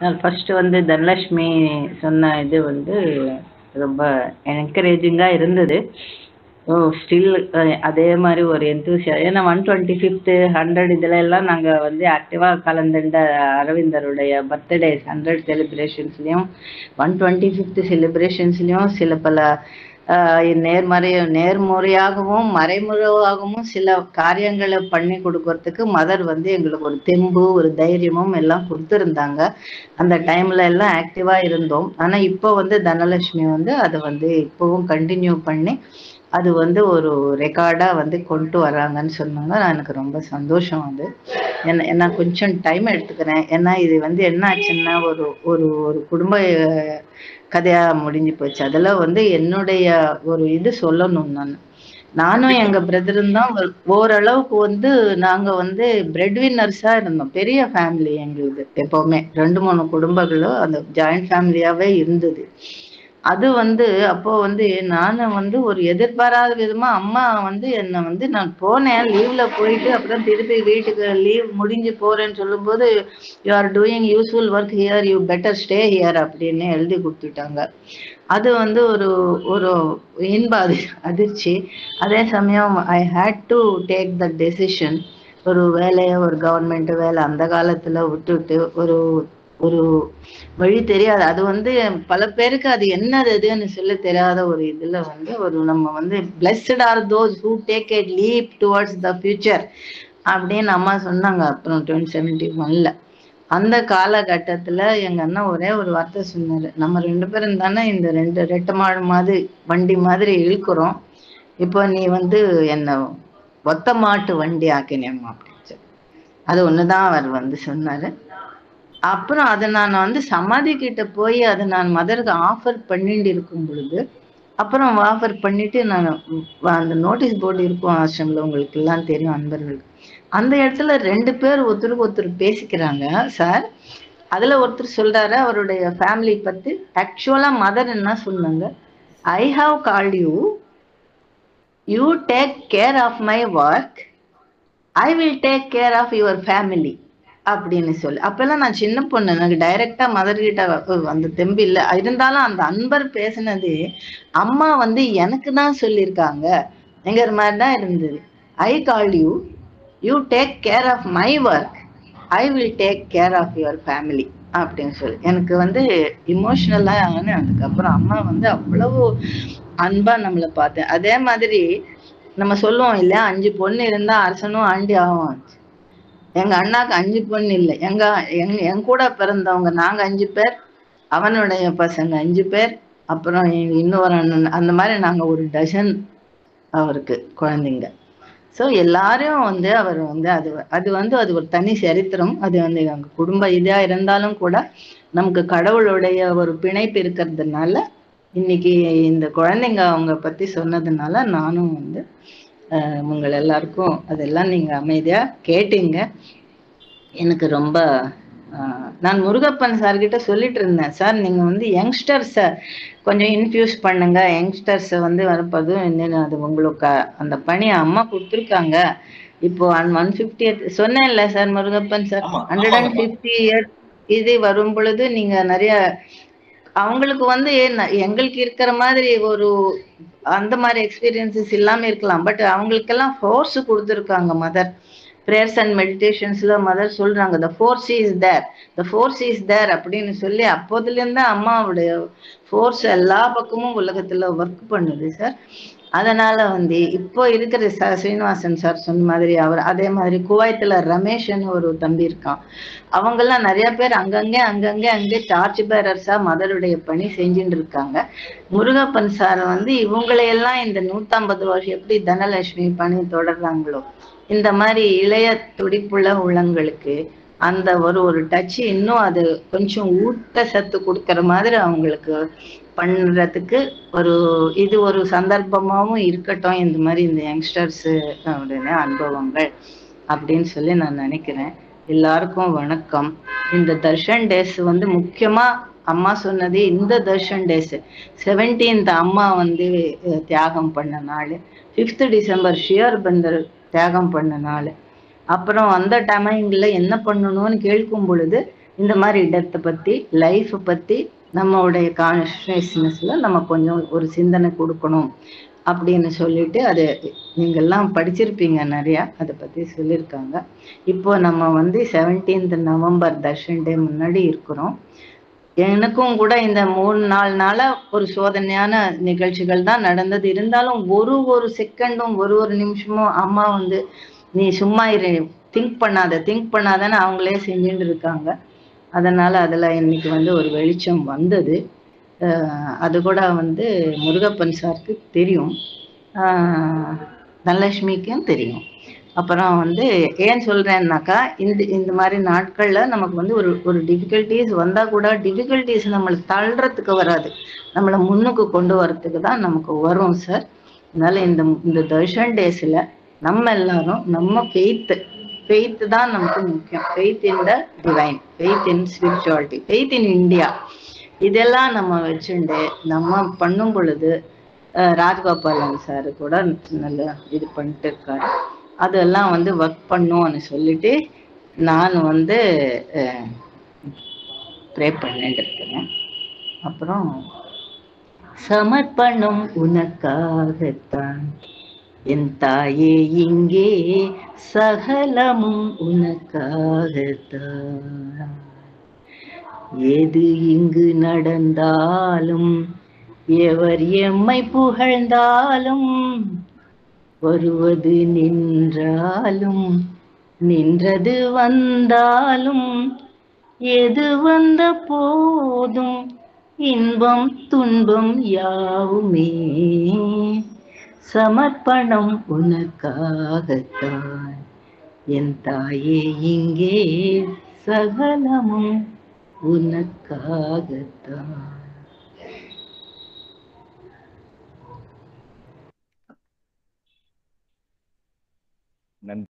First வந்து தனலட்சுமி சொன்ன இது வந்து ரொம்ப என்கரேஜிங்காக இருந்தது ஓ ஸ்டில் அதே மாதிரி ஒரு எந்தூசியா ஏன்னா ஒன் டுவெண்ட்டி ஃபிஃப்த்து ஹண்ட்ரட் இதில் எல்லாம் நாங்கள் வந்து ஆக்டிவாக கலந்துட்ட அரவிந்தருடைய பர்த்டே ஹண்ட்ரட் செலிப்ரேஷன்ஸ்லேயும் ஒன் டுவெண்ட்டி ஃபிஃப்த்து செலிப்ரேஷன்ஸ்லேயும் சில பல ஆஹ் நேர்மறை நேர்முறையாகவும் மறைமுறையாகவும் சில காரியங்களை பண்ணி கொடுக்கறதுக்கு மதர் வந்து எங்களுக்கு ஒரு தெம்பு ஒரு தைரியமும் எல்லாம் கொடுத்துருந்தாங்க அந்த டைம்ல எல்லாம் ஆக்டிவா இருந்தோம் ஆனா இப்போ வந்து தனலட்சுமி வந்து அதை வந்து இப்பவும் கண்டினியூ பண்ணி அது வந்து ஒரு ரெக்கார்டா வந்து கொண்டு வராங்கன்னு சொன்னாங்க நான் எனக்கு ரொம்ப சந்தோஷம் அது என்ன என்ன கொஞ்சம் டைம் எடுத்துக்கிறேன் ஏன்னா இது வந்து என்ன ஆச்சுன்னா ஒரு ஒரு ஒரு குடும்ப அஹ், கதையா முடிஞ்சு போச்சு அதுல வந்து என்னுடைய ஒரு இது சொல்லணும் நான் நானும் எங்க பிரதரும் தான் ஒரு- ஓரளவுக்கு வந்து நாங்க வந்து பிரெட் வின்னர்ஸா இருந்தோம் பெரிய ஃபேமிலி எங்களுது எப்பவுமே ரெண்டு மூணு குடும்பங்களும் அந்த ஜாயிண்ட் ஃபேமிலியாவே இருந்தது அது வந்து அப்போ வந்து நானும் வந்து ஒரு எதிர்பாராத விதமா அம்மா வந்து என்னை வந்து நான் போனேன் லீவ்ல போயிட்டு அப்புறம் திருப்பி வீட்டுக்கு லீவ் முடிஞ்சு போறேன்னு சொல்லும்போது you are doing useful work here you better stay here அப்படின்னு எழுதி கொடுத்துட்டாங்க அது வந்து ஒரு ஒரு இன்ப அதி அதிர்ச்சி அதே சமயம் I hate to take the decision ஒரு வேலையை ஒரு கவர்மெண்ட் வேலை அந்த காலத்துல விட்டுட்டு ஒரு ஒரு வழி தெரியாது அது வந்து பல பேருக்கு அது என்னது அதுன்னு சொல்ல தெரியாத ஒரு இதுல வந்து ஒரு நம்ம வந்து blessed are those who take a leap towards the future அப்படின்னு அம்மா சொன்னாங்க அப்புறம் டுவெண்ட்டி செவன்டி ஒன்ல அந்த காலகட்டத்துல எங்க அண்ணா ஒரே ஒரு வார்த்தை சொன்னாரு நம்ம ரெண்டு பேரும் தானே இந்த ரெண்டு ரெட்டை மாடு மாதிரி வண்டி மாதிரி இழுக்கிறோம் இப்போ நீ வந்து என்ன ஒத்த மாட்டு வண்டி ஆக்கினேம்மா அப்படின்னு சொல்லி அது ஒண்ணுதான் அவர் வந்து சொன்னாரு அப்புறம் அதை நான் வந்து சமாதி கிட்ட போய் அதை நான் மதருக்கு ஆஃபர் பண்ணிட்டு இருக்கும் பொழுது அப்புறம் ஆஃபர் பண்ணிட்டு நான் உம் அந்த நோட்டீஸ் போர்டு இருக்கும் ஆசிரமில் உங்களுக்கு எல்லாம் தெரியும் அன்பர்களுக்கு அந்த இடத்துல ரெண்டு பேர் ஒருத்தருக்கு ஒருத்தர் பேசிக்கிறாங்க சார் அதுல ஒருத்தர் சொல்றாரு அவருடைய ஃபேமிலி பத்தி ஆக்சுவலா மதர் என்ன சொன்னாங்க I have called you you take care of my work I will take care of your family அப்படின்னு சொல்லி அப்பெல்லாம் நான் சின்ன பொண்ணு எனக்கு டைரக்டா மதர் கிட்ட அஹ், அந்த தெம்பு இல்லை இருந்தாலும் அந்த அன்பர் பேசினது அம்மா வந்து எனக்கு தான் சொல்லியிருக்காங்க எங்கிற மாதிரி தான் இருந்தது I call you you take care of my work I will take care of your family அப்படின்னு சொல்லி எனக்கு வந்து இமோஷனலா அதுக்கப்புறம் அம்மா வந்து அவ்வளவு அன்பா நம்மளை பார்த்தேன் அதே மாதிரி நம்ம சொல்லுவோம் இல்லையா அஞ்சு பொண்ணு இருந்தா அரசனும் ஆண்டி ஆகும் எங்க அண்ணாக்கு அஞ்சு பொண்ணு இல்லை எங்க எங்க என் கூட பிறந்தவங்க நாங்க அஞ்சு பேர் அவனுடைய பசங்க அஞ்சு பேர் அப்புறம் எங்க இன்னொரு அண்ணன் அந்த மாதிரி நாங்க ஒரு டசன் அவருக்கு குழந்தைங்க ஸோ எல்லாரும் வந்து அவர் வந்து அது அது வந்து அது ஒரு தனி சரித்திரம் அது வந்து எங்க குடும்ப இதா இருந்தாலும் கூட நமக்கு கடவுளுடைய ஒரு பிணைப்பு இருக்கிறதுனால இன்னைக்கு இந்த குழந்தைங்க அவங்க பத்தி சொன்னதுனால நானும் வந்து அஹ், உங்கள் எல்லாருக்கும் அதெல்லாம் நீங்க அமைதியா கேட்டீங்க எனக்கு ரொம்ப ஆஹ், நான் முருகப்பன் சார் கிட்ட சொல்லிட்டு இருந்தேன் சார் நீங்க வந்து யங்ஸ்டர்ஸை கொஞ்சம் இன்ஃபியூஸ் பண்ணுங்க யங்ஸ்டர்ஸை வந்து வரப்போது என்னன்னு அது உங்களுக்கு அந்த பணி அம்மா கொடுத்துருக்காங்க இப்போ ஒன் ஃபிஃப்டி சொன்னேன்ல சார் முருகப்பன் சார் ஆமா, ஹண்ட்ரட் அண்ட் ஆமாங்கம்மா. ஃபிஃப்டி இயர் இது வரும் பொழுது நீங்க நிறைய அவங்களுக்கு வந்து ந- எங்களுக்கு இருக்கிற மாதிரி ஒரு அந்த மாதிரி எக்ஸ்பீரியன்சஸ் இல்லாம இருக்கலாம் பட் அவங்களுக்கெல்லாம் ஃபோர்ஸ் கொடுத்துருக்காங்க மதர் ப்ரேயர்ஸ் அண்ட் மெடிடேஷன்ஸ்ல மதர் சொல்றாங்க the force is there the force is there அப்படின்னு சொல்லி அப்போதுலேருந்து அம்மாவுடைய ஃபோர்ஸ் எல்லா பக்கமும் உலகத்துல ஒர்க் பண்ணுது சார் அதனால வந்து இப்போ இருக்கிற சார் ஸ்ரீனிவாசன் சார் சொன்ன மாதிரி அவர் அதே மாதிரி குவைத்துல ரமேஷ்னு ஒரு தம்பி இருக்கான் அவங்கெல்லாம் நிறைய பேர் அங்கங்கே அங்கங்கே அங்கே சார்ஜ் பேரர்ஸா மதருடைய பணி செஞ்சுட்டு இருக்காங்க முருகப்பன் சார் வந்து இவங்களையெல்லாம் இந்த நூத்தம்பது வருஷம் எப்படி தனலட்சுமி பணி தொடர்றாங்களோ இந்த மாதிரி இளைய துடிப்புள்ள உள்ளங்களுக்கு அந்த ஒரு ஒரு டச் இன்னும் அது கொஞ்சம் ஊட்ட சத்து கொடுக்கற மாதிரி அவங்களுக்கு பண்றதுக்கு ஒரு இது ஒரு சந்தர்ப்பமாவும் இருக்கட்டும் இந்த மாதிரி இந்த யங்ஸ்டர்ஸ் உடைய அனுபவங்கள் அப்படின்னு சொல்லி நான் நினைக்கிறேன் எல்லாருக்கும் வணக்கம் இந்த தர்ஷன் டேஸ் வந்து முக்கியமா அம்மா சொன்னது இந்த தர்ஷன் டேஸ் செவன்டீன்த் அம்மா வந்து அஹ், தியாகம் பண்ண நாள் ஃபிஃப்த் டிசம்பர் ஷியர் பந்தர் தியாகம் பண்ண நாள் அப்புறம் அந்த டைமிங்ல என்ன பண்ணணும்னு கேட்கும் பொழுது இந்த மாதிரி இடத்தை பத்தி லைஃப் பத்தி நம்மளுடைய கான்ஷியஸ்னஸ்ல நம்ம கொஞ்சம் ஒரு சிந்தனை கொடுக்கணும் அப்படின்னு சொல்லிட்டு அது நீங்கெல்லாம் படிச்சிருப்பீங்க நிறையா அதை பத்தி சொல்லியிருக்காங்க இப்போ நம்ம வந்து செவன்டீன்த் நவம்பர் தர்ஷன் டே முன்னாடி இருக்கிறோம் எனக்கும் கூட இந்த மூணு நாலு நாளா ஒரு சோதனையான நிகழ்ச்சிகள் தான் நடந்தது இருந்தாலும் ஒரு ஒரு செகண்டும் ஒரு ஒரு நிமிஷமும் அம்மா வந்து நீ சும்மா இரு திங்க் பண்ணாத திங்க் பண்ணாதன்னு அவங்களே செஞ்சுட்டு இருக்காங்க அதனால அதுல இன்னைக்கு வந்து ஒரு வெளிச்சம் வந்தது அஹ் அது கூட வந்து முருகப்பன் சாருக்கு தெரியும் ஆஹ் தனலட்சுமிக்கும் தெரியும் அப்புறம் வந்து ஏன் சொல்றேன்னாக்கா இந்த இந்த மாதிரி நாட்கள்ல நமக்கு வந்து ஒரு ஒரு டிஃபிகல்ட்டிஸ் வந்தா கூட டிஃபிகல்ட்டிஸ் நம்மளை தள்ளுறதுக்கு வராது நம்மளை முன்னுக்கு கொண்டு வரதுக்கு தான் நமக்கு வரும் சார் அதனால இந்த இந்த தர்ஷன் டேஸ்ல நம்ம எல்லாரும் நம்ம ஃபெய்த் ஃபெய்த் தான் நமக்கு முக்கியம் faith in the divine faith in spirituality faith in India இதெல்லாம் நம்ம வச்சுண்டு நம்ம பண்ணும் பொழுது அஹ், ராஜகோபாலன் சார் கூட நல்ல இது பண்ணிட்டு இருக்காரு அதெல்லாம் வந்து ஒர்க் பண்ணும்னு சொல்லிட்டு நான் வந்து ப்ரே பண்ணிட்டு இருக்கிறேன் அப்புறம் சமர்ப்பணம் உனக்காகத்தான் என் தாயே இங்கே சகலமும் உனக்காகத்தான் எது இங்கு நடந்தாலும் எவர் எம்மை புகழ்ந்தாலும் வருவது நின்றாலும் நின்றது வந்தாலும் எது வந்த போதும் இன்பம் துன்பம் யாவுமே சமர்ப்பணம் உனக்காகத்தான் என் தாயே இங்கே சகலமும் உனக்காகத்தான் நன்றி